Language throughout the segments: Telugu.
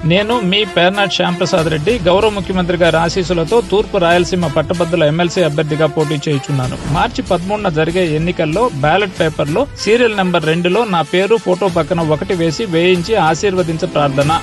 నేను మీ పేర్నాట్ శ్యాంప్రసాద్ రెడ్డి గౌరవ ముఖ్యమంత్రి గారి ఆశీస్సులతో తూర్పు రాయలసీమ పట్టభద్రుల ఎమ్మెల్సీ అభ్యర్థిగా పోటీ చేయుచున్నాను మార్చి పదమూడున జరిగే ఎన్నికల్లో బ్యాలెట్ పేపర్లో సీరియల్ నెంబర్ రెండులో నా పేరు ఫోటో పక్కన ఒకటి వేసి వేయించి ఆశీర్వదించ ప్రార్థన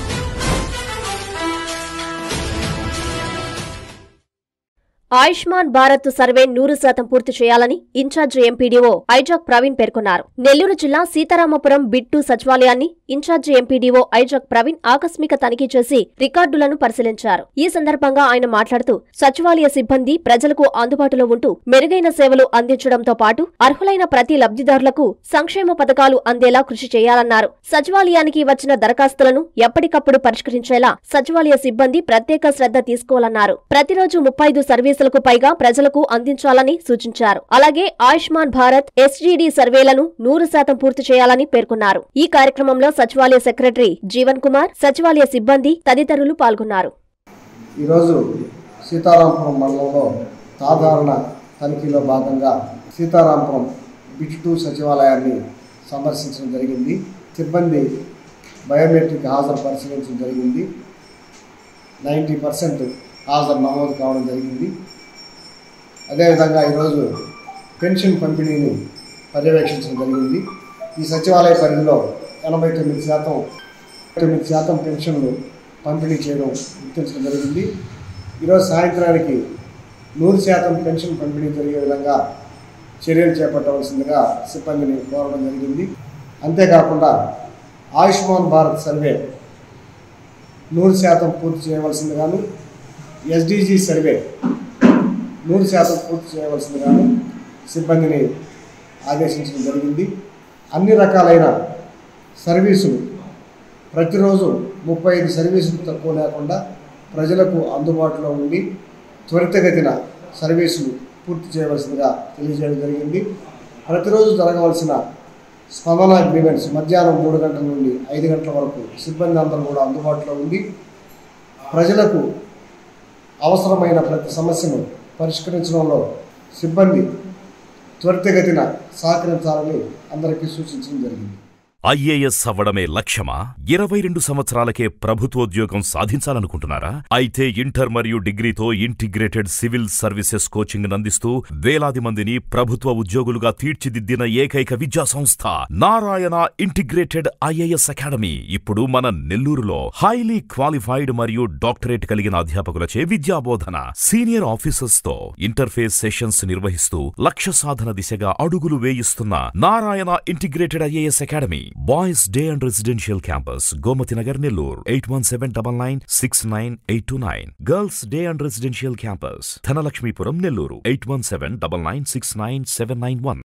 ఆయుష్మాన్ భారత్ సర్వే నూరు శాతం పూర్తి చేయాలని ఇన్ఛార్జ్ ఎంపీడీఓ ఐజాక్ ప్రవీణ్ పేర్కొన్నారు నెల్లూరు జిల్లా సీతారామపురం బిట్టు సచివాలయాన్ని ఇన్ఛార్జ్ ఎంపీడీఓ ఐజాక్ ప్రవీణ్ ఆకస్మిక తనిఖీ చేసి రికార్డులను పరిశీలించారు ఈ సందర్భంగా ఆయన మాట్లాడుతూ సచివాలయ సిబ్బంది ప్రజలకు అందుబాటులో ఉంటూ మెరుగైన సేవలు అందించడంతో పాటు అర్హులైన ప్రతి లబ్ధిదారులకు సంక్షేమ పథకాలు అందేలా కృషి చేయాలన్నారు సచివాలయానికి వచ్చిన దరఖాస్తులను ఎప్పటికప్పుడు పరిష్కరించేలా సచివాలయ సిబ్బంది ప్రత్యేక శ్రద్ధ తీసుకోవాలన్నారు ప్రతిరోజు ముప్పై ఐదు సర్వీసులకు పైగా ప్రజలకు అందించాలని సూచించారు అలాగే ఆయుష్మాన్ భారత్ ఎస్జీడీ సర్వేలను నూరు శాతం పూర్తి చేయాలని పేర్కొన్నారు ఈ కార్యక్రమంలో సచివాలయ సెక్రటరీ జీవన్ కుమార్ సచివాలయ సిబ్బంది తదితరులు పాల్గొన్నారు ఈరోజు సీతారాంపురం మండలంలో సాధారణ తనిఖీలో భాగంగా సీతారాంపురం బిట్ టూ సచివాలయాన్ని సందర్శించడం జరిగింది సిబ్బంది బయోమెట్రిక్ హాజరు పరిశీలించడం జరిగింది నైంటీ పర్సెంట్ హాజరు నమోదు కావడం జరిగింది అదేవిధంగా ఈరోజు పెన్షన్ పంపిణీని పర్యవేక్షించడం జరిగింది ఈ సచివాలయ పరిధిలో ఎనభై తొమ్మిది శాతం తొమ్మిది శాతం పెన్షన్లు పంపిణీ చేయడం గుర్తించడం జరిగింది ఈరోజు సాయంత్రానికి నూరు శాతం పెన్షన్ పంపిణీ జరిగే విధంగా చర్యలు చేపట్టవలసిందిగా సిబ్బందిని కోరడం జరిగింది అంతేకాకుండా ఆయుష్మాన్ భారత్ సర్వే నూరు శాతం పూర్తి చేయవలసిందిగాను ఎస్డిజి సర్వే నూరు శాతం పూర్తి చేయవలసిందిగాను సిబ్బందిని ఆదేశించడం జరిగింది అన్ని రకాలైన సర్వీసులు ప్రతిరోజు ముప్పై ఐదు సర్వీసులు తక్కువ లేకుండా ప్రజలకు అందుబాటులో ఉండి త్వరితగతిన సర్వీసులు పూర్తి చేయవలసిందిగా తెలియజేయడం జరిగింది ప్రతిరోజు జరగవలసిన స్పందన అగ్రిమెంట్స్ మధ్యాహ్నం మూడు గంటల నుండి ఐదు గంటల వరకు సిబ్బంది అందరూ కూడా అందుబాటులో ఉండి ప్రజలకు అవసరమైన ప్రతి సమస్యను పరిష్కరించడంలో సిబ్బంది త్వరితగతిన సహకరించాలని అందరికీ సూచించడం జరిగింది ఐఏఎస్ అవ్వడమే లక్ష్యమా ఇరవై రెండు సంవత్సరాలకే ప్రభుత్వోద్యోగం సాధించాలనుకుంటున్నారా అయితే ఇంటర్ మరియు డిగ్రీతో ఇంటిగ్రేటెడ్ సివిల్ సర్వీసెస్ కోచింగ్ అందిస్తూ వేలాది మందిని ప్రభుత్వ ఉద్యోగులుగా తీర్చిదిద్దిన ఏకైక విద్యా సంస్థ నారాయణ ఇంటిగ్రేటెడ్ ఐఏఎస్ అకాడమీ ఇప్పుడు మన నెల్లూరులో హైలీ క్వాలిఫైడ్ మరియు డాక్టరేట్ కలిగిన అధ్యాపకులచే విద్యాబోధన సీనియర్ ఆఫీసర్స్ తో ఇంటర్ఫేస్ సెషన్స్ నిర్వహిస్తూ లక్ష్య సాధన దిశగా అడుగులు వేయిస్తున్న Narayana integrated IAS academy boys day and residential campus Gomathi Nagar Nellore eight one seven double nine six nine eight two nine girls day and residential campus Dhanalakshmipuram Nellore eight one seven double nine six nine seven nine one